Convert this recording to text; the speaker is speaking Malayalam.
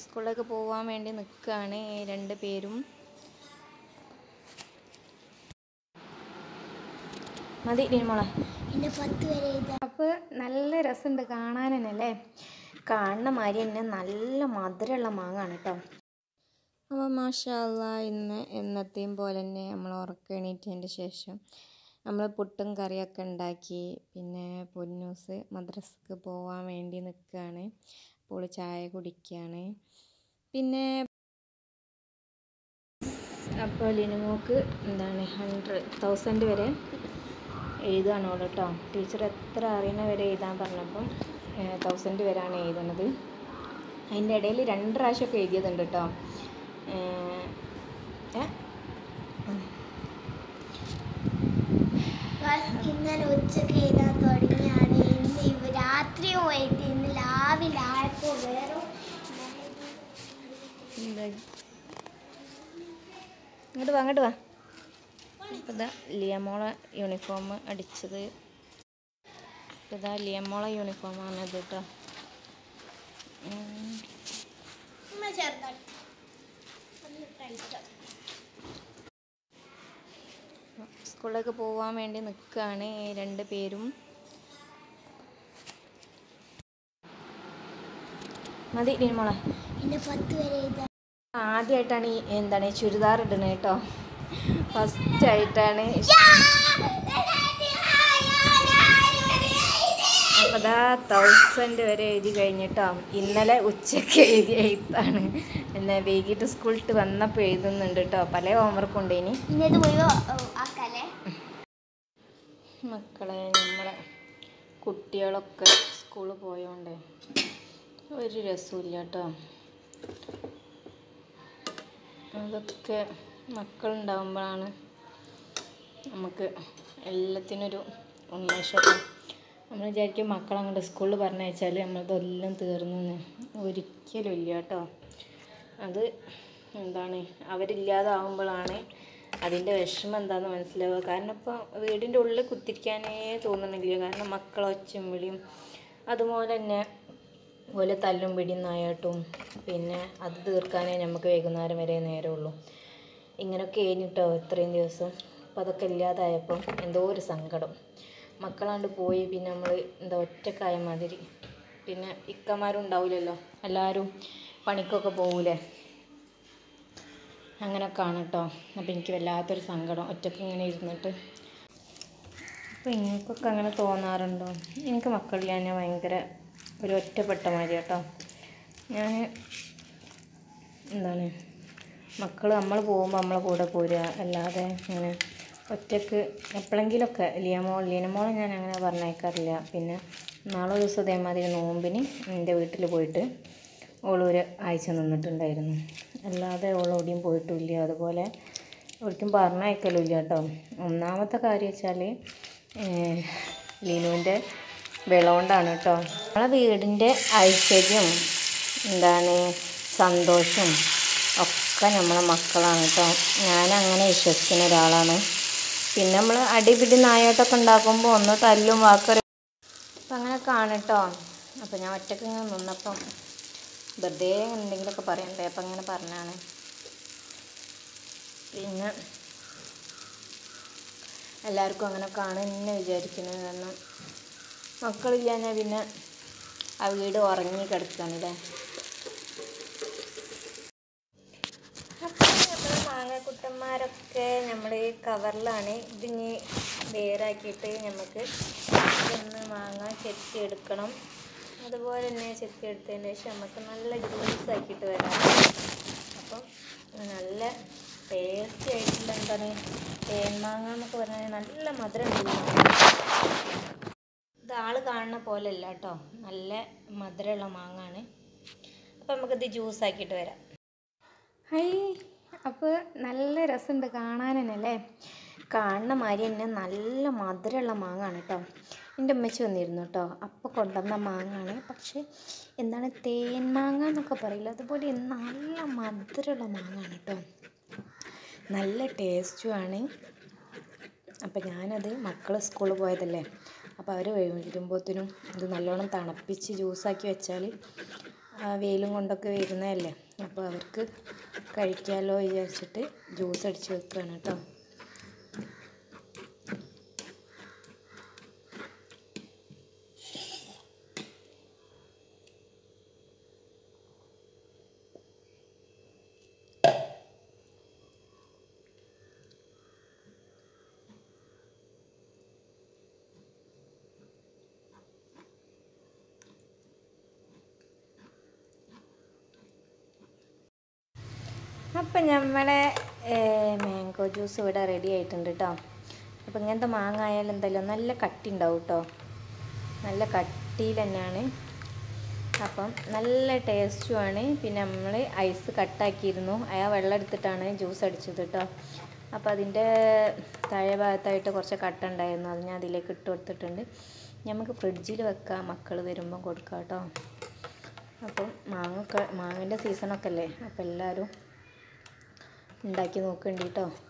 സ്കൂളിലേക്ക് പോകാൻ വേണ്ടി നിൽക്കുകയാണ് രണ്ട് പേരും മതി മോളെ പിന്നെ പത്ത് വരെ എഴുതാം അപ്പോൾ നല്ല രസമുണ്ട് കാണാൻ തന്നെ അല്ലേ കാണുന്ന മാതിരി തന്നെ നല്ല മധുരമുള്ള മാങ്ങാണ് കേട്ടോ അപ്പോൾ മാഷാല്ല ഇന്ന് എന്നത്തെയും പോലെ തന്നെ നമ്മൾ ഉറക്കം എണീറ്റതിൻ്റെ ശേഷം നമ്മൾ പുട്ടും കറിയൊക്കെ ഉണ്ടാക്കി പിന്നെ പൊന്നൂസ് മദ്രസക്ക് പോകാൻ വേണ്ടി നിൽക്കുകയാണ് അപ്പോൾ ചായ കുടിക്കുകയാണ് പിന്നെ അപ്പോൾ ലിനുമോക്ക് എന്താണ് ഹൺഡ്രഡ് തൗസൻഡ് വരെ എഴുതുകയാണ് അവൾ കേട്ടോ ടീച്ചർ എത്ര അറിയണ വരെ എഴുതാൻ പറഞ്ഞപ്പം തൗസൻഡ് വരെയാണ് എഴുതുന്നത് അതിൻ്റെ ഇടയിൽ രണ്ട് പ്രാവശ്യമൊക്കെ എഴുതിയതുണ്ട് കേട്ടോ ഏഹ്, ഏ? ബസ് ഇന്നലെ ഉച്ചക്ക് എഴുതാൻ തുടങ്ങിയാണ് ഇന്ന് ഇവ രാത്രിയും എഴുതി ഇന്ന് രാവിലെ ആയപ്പോൾ വേറെ എന്താ? ഇങ്ങോട്ട് വാ അങ്ങോട്ട് വാ ഇപ്പം ഇതാ ലിയമോളെ യൂണിഫോം അടിച്ചത് ഇപ്പം ഇതാ ലിയമോളെ യൂണിഫോമാണ് ഇത് കേട്ടോ ഉം. ഉമ്മ ചെറുതായിട്ട് ഒന്ന് കഴിച്ചോ സ്കൂളിലേക്ക് പോകാൻ വേണ്ടി നിൽക്കുകയാണ് രണ്ട് പേരും മതി മോളെ പിന്നെ പത്ത് വരെ എഴുതാം ആദ്യമായിട്ടാണ് ഈ എന്താണ് ഈ ചുരിദാർ ഇടുന്നത് കേട്ടോ ഫസ്റ്റ് ആയിട്ടാണ് അപ്പോൾ അതാ തൗസൻഡ് വരെ എഴുതി കഴിഞ്ഞിട്ടോ ഇന്നലെ ഉച്ചയ്ക്ക് എഴുതി എഴുത്താണ് പിന്നെ വൈകിട്ട് സ്കൂളിട്ട് വന്നപ്പോൾ എഴുതുന്നുണ്ട് കേട്ടോ പല ഹോംവർക്കും ഉണ്ട് ഇനി പിന്നെ ഇത് ഒഴിവോ ആക്കാല്ലേ മക്കളെ നമ്മളെ കുട്ടികളൊക്കെ സ്കൂളിൽ പോയോണ്ടേ ഒരു രസമില്ല കേട്ടോ അതൊക്കെ മക്കളുണ്ടാകുമ്പോഴാണ് നമുക്ക് എല്ലാത്തിനൊരു ഉന്മേഷമൊക്കെ നമ്മൾ വിചാരിക്കും മക്കളങ്ങോട്ട് സ്കൂളിൽ പറഞ്ഞയച്ചാൽ നമ്മളതെല്ലാം തീർന്നു ഒരിക്കലും ഇല്ല കേട്ടോ അത് എന്താണ് അവരില്ലാതാവുമ്പോഴാണ് അതിൻ്റെ വിഷമം എന്താണെന്ന് മനസ്സിലാവുക കാരണം ഇപ്പോൾ വീടിൻ്റെ ഉള്ളിൽ കുത്തിരിക്കാനേ തോന്നുന്നില്ല കാരണം മക്കളെ ഒച്ചയും വിളിയും അതുപോലെ തന്നെ പോലെ തല്ലും പിടിയും നായാട്ടും പിന്നെ അത് തീർക്കാനേ നമുക്ക് വൈകുന്നേരം വരെ നേരമുള്ളൂ ഇങ്ങനെയൊക്കെ കഴിഞ്ഞിട്ടോ ഇത്രയും ദിവസം അപ്പോൾ അതൊക്കെ ഇല്ലാതായപ്പോൾ എന്തോ ഒരു സങ്കടം മക്കളാണ്ട് പോയി പിന്നെ നമ്മൾ എന്താ ഒറ്റക്കായ മാതിരി പിന്നെ ഇക്കമാരും ഉണ്ടാവില്ലല്ലോ എല്ലാവരും പണിക്കൊക്കെ പോകൂലേ അങ്ങനെയൊക്കെയാണ് കേട്ടോ അപ്പോൾ എനിക്ക് വല്ലാത്തൊരു സങ്കടം ഒറ്റക്ക് ഇങ്ങനെ ഇരുന്നിട്ട് അപ്പോൾ നിങ്ങൾക്കൊക്കെ അങ്ങനെ തോന്നാറുണ്ടോ എനിക്ക് മക്കളില്ല ഞാൻ ഭയങ്കര ഒരു ഒറ്റപ്പെട്ട മാതിരി കേട്ടോ ഞാൻ എന്താണ് മക്കൾ നമ്മൾ പോകുമ്പോൾ നമ്മളെ കൂടെ പോരുക അല്ലാതെ ഇങ്ങനെ ഒറ്റക്ക് എപ്പോഴെങ്കിലുമൊക്കെ ലിയമോൾ ലിയമോളെ ഞാൻ അങ്ങനെ പറഞ്ഞേക്കാറില്ല പിന്നെ നാളെ ഒരു ദിവസം ഇതേമാതിരി നോമ്പിന് എൻ്റെ വീട്ടിൽ പോയിട്ട് ഓളൊരു ആഴ്ച നിന്നിട്ടുണ്ടായിരുന്നു അല്ലാതെ ഓൾ എവിടെയും പോയിട്ടുമില്ല അതുപോലെ എവിടേക്കും പറഞ്ഞയക്കലും ഇല്ല കേട്ടോ ഒന്നാമത്തെ കാര്യം വെച്ചാൽ ലീനുവിൻ്റെ വിളകൊണ്ടാണ് കേട്ടോ നമ്മളെ വീടിൻ്റെ ഐശ്വര്യം എന്താണ് സന്തോഷം ഒക്കെ നമ്മളെ മക്കളാണ് കേട്ടോ ഞാനങ്ങനെ വിശ്വസിക്കുന്ന ഒരാളാണ് പിന്നെ നമ്മൾ അടിപിടി നായോട്ടൊക്കെ ഉണ്ടാക്കുമ്പോൾ ഒന്ന് തല്ലും വാക്കൊരു അപ്പം അങ്ങനെ കാണട്ടോ അപ്പം ഞാൻ ഒറ്റയ്ക്ക് ഇങ്ങനെ നിന്നപ്പം വെറുതെ എന്തെങ്കിലുമൊക്കെ പറയണ്ടേ അപ്പം അങ്ങനെ പറഞ്ഞാണ് പിന്നെ എല്ലാവർക്കും അങ്ങനെ കാണുമെന്ന് വിചാരിക്കുന്നു കാരണം മക്കളില്ലാഞ്ഞാൽ പിന്നെ ആ വീട് ഉറങ്ങി കിടക്കുകയാണല്ലേ അപ്പോൾ നമ്മൾ മാങ്ങക്കുട്ടന്മാരൊക്കെ നമ്മൾ കവറിലാണ് ഇതിഞ്ഞ് വേറാക്കിയിട്ട് നമുക്ക് ഒന്ന് മാങ്ങ ചെത്തിയെടുക്കണം അതുപോലെ തന്നെ ചെത്തിയെടുത്തതിന് ശേഷം നമുക്ക് നല്ല ജ്യൂസ് ആക്കിയിട്ട് വരാം അപ്പം നല്ല ടേസ്റ്റി ആയിട്ടുള്ള എന്താണ് തേന്മാങ്ങ എന്നൊക്കെ പറഞ്ഞാൽ നല്ല മധുരം ഇത് ആള് കാണുന്ന പോലെയല്ല കേട്ടോ നല്ല മധുരമുള്ള മാങ്ങാണ് അപ്പം നമുക്കിത് ജ്യൂസ് ആക്കിയിട്ട് വരാം ഹൈ അപ്പോൾ നല്ല രസമുണ്ട് കാണാൻ തന്നെ അല്ലേ കാണുന്ന മാതിരി തന്നെ നല്ല മധുരമുള്ള മാങ്ങാണ് കേട്ടോ എൻ്റെ ഉമ്മച്ചി വന്നിരുന്നു കേട്ടോ അപ്പോൾ കൊണ്ടുവന്ന മാങ്ങാണ് പക്ഷേ എന്താണ് തേൻ മാങ്ങ എന്നൊക്കെ പറയില്ല അതുപോലെ നല്ല മധുരമുള്ള മാങ്ങാണ് കേട്ടോ നല്ല ടേസ്റ്റുമാണ് അപ്പം ഞാനത് മക്കൾ സ്കൂളിൽ പോയതല്ലേ അപ്പോൾ അവർ വരുമ്പോഴത്തേനും ഇത് നല്ലോണം തണുപ്പിച്ച് ജ്യൂസാക്കി വെച്ചാൽ ആ വെയിലും കൊണ്ടൊക്കെ വരുന്നതല്ലേ അപ്പോൾ അവർക്ക് കഴിക്കാമല്ലോ വിചാരിച്ചിട്ട് ജ്യൂസ് അടിച്ച് വെക്കുകയാണ് കേട്ടോ അപ്പം നമ്മളെ മാംഗോ ജ്യൂസ് ഇവിടെ റെഡി ആയിട്ടുണ്ട് കേട്ടോ അപ്പം ഇങ്ങനത്തെ മാങ്ങ ആയാലും എന്തായാലും നല്ല കട്ടി ഉണ്ടാവും കേട്ടോ നല്ല കട്ടിയിൽ തന്നെയാണ് അപ്പം നല്ല ടേസ്റ്റുമാണ് പിന്നെ നമ്മൾ ഐസ് കട്ടാക്കിയിരുന്നു ആ വെള്ളം എടുത്തിട്ടാണ് ജ്യൂസ് അടിച്ചത് കേട്ടോ അപ്പോൾ അതിൻ്റെ താഴെ ഭാഗത്തായിട്ട് കുറച്ച് കട്ട ഉണ്ടായിരുന്നു അത് ഞാൻ അതിലേക്ക് ഇട്ട് കൊടുത്തിട്ടുണ്ട് നമുക്ക് ഫ്രിഡ്ജിൽ വെക്കാം മക്കൾ വരുമ്പം കൊടുക്കാം കേട്ടോ അപ്പം മാങ്ങ മാങ്ങൻ്റെ സീസണൊക്കെ അല്ലേ അപ്പോൾ എല്ലാവരും ഉണ്ടാക്കി നോക്കണ്ടി കേട്ടോ